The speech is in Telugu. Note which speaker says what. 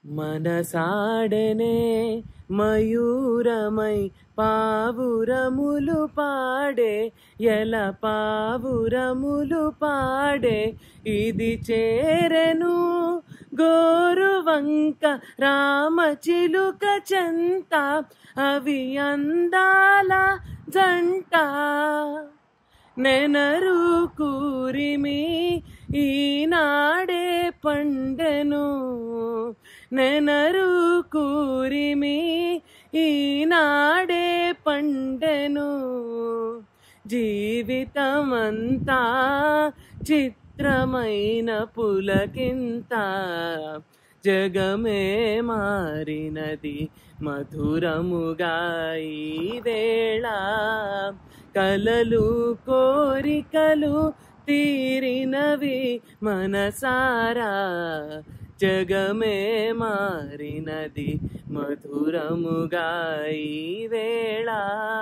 Speaker 1: మనసాడనే మయూరమై పావురములు పాడే ఎల పావురములు పాడే ఇది చేరెను గోరువంక రామచిలుక చెంత అవి అందాల జంట నెనరు కూరిమి ఈనాడే పండెను నెనరు కూరిమి ఈనాడే పండెను జీవితమంతా చిత్రమైన పులకింత జగమే మారినది మధురముగా ఈ వేళ కలలు కోరికలు తీరినవి మనసారా జగమే మారినది మధురముగా ఈ వేళ